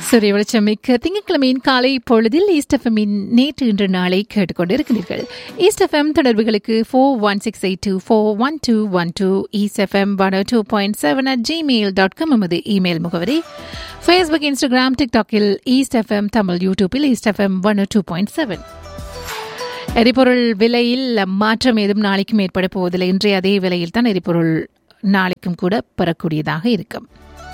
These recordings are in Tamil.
சூரிய வெளிச்சமிக்க திங்கட்கிழமையின் காலை பொழுதில் ஈஸ்ட் எஃப்எம்மின் நேற்று இன்று நாளை கேட்டுக்கொண்டிருக்கிறீர்கள் ஈஸ்ட் எஃப்எம் தொடர்புகளுக்கு four one six eight two four one two one two east FM one two point seven at Gmail dot com எமது இமெயில் முகவரி ஃபேஸ்புக் இன்ஸ்டாகிராம் டிக்டாக்கில் ஈஸ்ட் எஃப்எம் தமிழ் யூடியூப்பில் east FM one two point seven எரிபொருள் விலையில் மாற்றம் ஏதும் நாளைக்கும் ஏற்பட போவதில்லை இன்றைய அதே விலையில் தான் எரிபொருள் நாளைக்கும் கூட பெறக்கூடியதாக இருக்கும்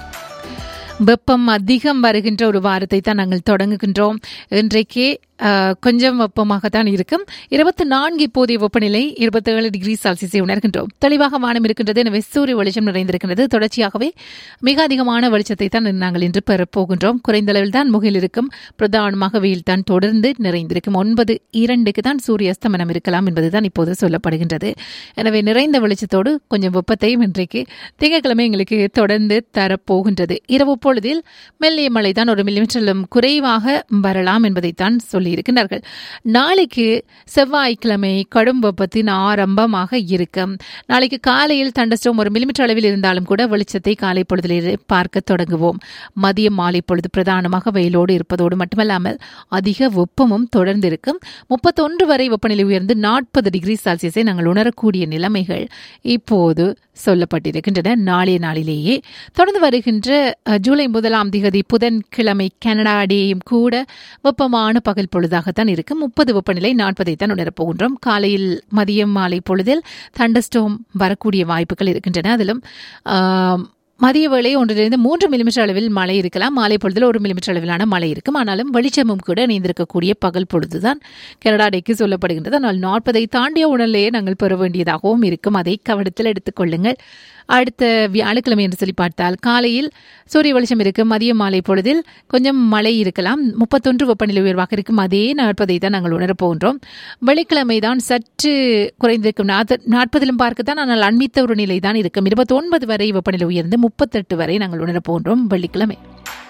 வெப்பம் அதிகம் வருகின்ற ஒரு வாரத்தை தான் நாங்கள் தொடங்குகின்றோம் இன்றைக்கே அஹ், கொஞ்சம் வெப்பமாகத்தான் இருக்கும் இருபத்தி நான்கு இப்போதைய வெப்பநிலை இருபத்தி ஏழு டிகிரி செல்சியஸை உணர்கின்றோம் தெளிவாக வானம் இருக்கின்றது எனவே சூரிய வெளிச்சம் நிறைந்திருக்கின்றது தொடர்ச்சியாகவே மிக அதிகமான வெளிச்சத்தை தான் நாங்கள் இன்று பெறப்போகின்றோம் குறைந்த அளவில் தான் முகில் இருக்கும் பிரதானமாக வெயில் தான் தொடர்ந்து நிறைந்திருக்கும் ஒன்பது இரண்டுக்கு தான் சூரிய அஸ்தமனம் இருக்கலாம் என்பதுதான் இப்போது சொல்லப்படுகின்றது எனவே நிறைந்த வெளிச்சத்தோடு கொஞ்சம் வெப்பத்தையும் இன்றைக்கு திங்கட்கிழமை எங்களுக்கு தொடர்ந்து தரப்போகின்றது இரவு பொழுதில் மெல்லிய மழை தான் ஒரு மில்லிமீட்டரிலும் குறைவாக வரலாம் என்பதைத்தான் சொல்லியிருக்கிறார்கள் நாளைக்கு செவ்வாய்க்கிழமை கடும் வெப்பத்தின் ஆரம்பமாக இருக்கும் நாளைக்கு காலையில் தண்டஸ்டோம் ஒரு மில்லிமீட்டர் அளவில் இருந்தாலும் கூட வெளிச்சத்தை காலை பொழுதிலே பார்க்க தொடங்குவோம் மதியம் மாலை பொழுது பிரதானமாக வெயிலோடு இருப்பதோடு மட்டுமல்லாமல் அதிக வெப்பமும் தொடர்ந்து இருக்கும் முப்பத்தொன்று வரை வெப்பநிலை உயர்ந்து நாற்பது டிகிரி செல்சியஸை நாங்கள் உணரக்கூடிய நிலைமைகள் இப்போது சொல்லப்பட்டிருக்கின்றன நாளைய நாளிலேயே தொடர்ந்து வருகின்ற அஹ், ஜூலை முதலாம் திகதி புதன்கிழமை கனடா டேயும் கூட வெப்பமான பகல் பொழுதாகத்தான் இருக்கும் முப்பது வெப்பநிலை நாற்பதை தான் உணரப்போகின்றோம் காலையில் மதியம் மாலை பொழுதில் தண்டஸ்டோம் வரக்கூடிய வாய்ப்புகள் இருக்கின்றன அதிலும் ஆம், மதிய வேளை ஒன்றிலிருந்து மூன்று மில்லிமீட்டர் அளவில் மழை இருக்கலாம் மாலை பொழுதில் ஒரு மில்லிமீட்டர் அளவிலான மழை இருக்கும் ஆனாலும் வெளிச்சமும் கூட இணைந்திருக்கக்கூடிய பகல் பொழுதுதான் கனடா டேக்கு சொல்லப்படுகின்றது ஆனால் நாற்பதை தாண்டிய உணர்லையே நாங்கள் பெற வேண்டியதாகவும் இருக்கும் அதை கவனத்தில் எடுத்துக்கொள்ளுங்கள் அடுத்த வியாழக்கிழமை என்று சொல்லி பார்த்தால் காலையில் சூரிய வெளிச்சம் இருக்கும் மதிய மாலை பொழுதில் கொஞ்சம் மழை இருக்கலாம் முப்பத்தொன்று வெப்பநிலை உயர்வாக இருக்கும் அதே நாற்பதை தான் நாங்கள் உணரப் போகின்றோம் வெள்ளிக்கிழமை தான் சற்று குறைந்திருக்கும் நாற்ப- நாற்பதிலும் பார்க்கத்தான் ஆனால் அண்மித்த ஒரு நிலை தான் இருக்கும் இருபத்தொன்பது வரை வெப்பநிலை உயர்ந்து முப்பத்தெட்டு வரை நாங்கள் உணரப் போகின்றோம் வெள்ளிக்கிழமை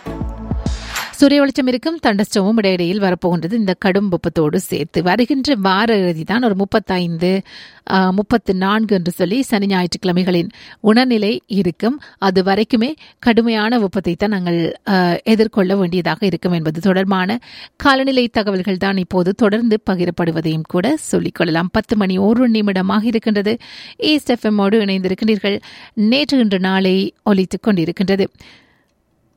சூரிய வெளிச்சம் இருக்கும் தண்டஸ்டமும் இடையிடையில் வரப்போகின்றது இந்த கடும் வெப்பத்தோடு சேர்த்து வருகின்ற வார இறுதி தான் ஒரு முப்பத்தைந்து முப்பத்து நான்கு என்று சொல்லி சனி ஞாயிற்றுக்கிழமைகளின் உணர்நிலை இருக்கும் அது வரைக்குமே கடுமையான வெப்பத்தை தான் நாங்கள் ஆஹ், எதிர்கொள்ள வேண்டியதாக இருக்கும் என்பது தொடர்பான காலநிலை தகவல்கள் தான் இப்போது தொடர்ந்து பகிரப்படுவதையும் கூட சொல்லிக்கொள்ளலாம் பத்து மணி ஒரு நிமிடமாக இருக்கின்றது ஈஸ்ட் எஃப்எம்மோடு இணைந்திருக்கின்றீர்கள் நேற்று இன்று நாளை ஒலித்துக் கொண்டிருக்கின்றது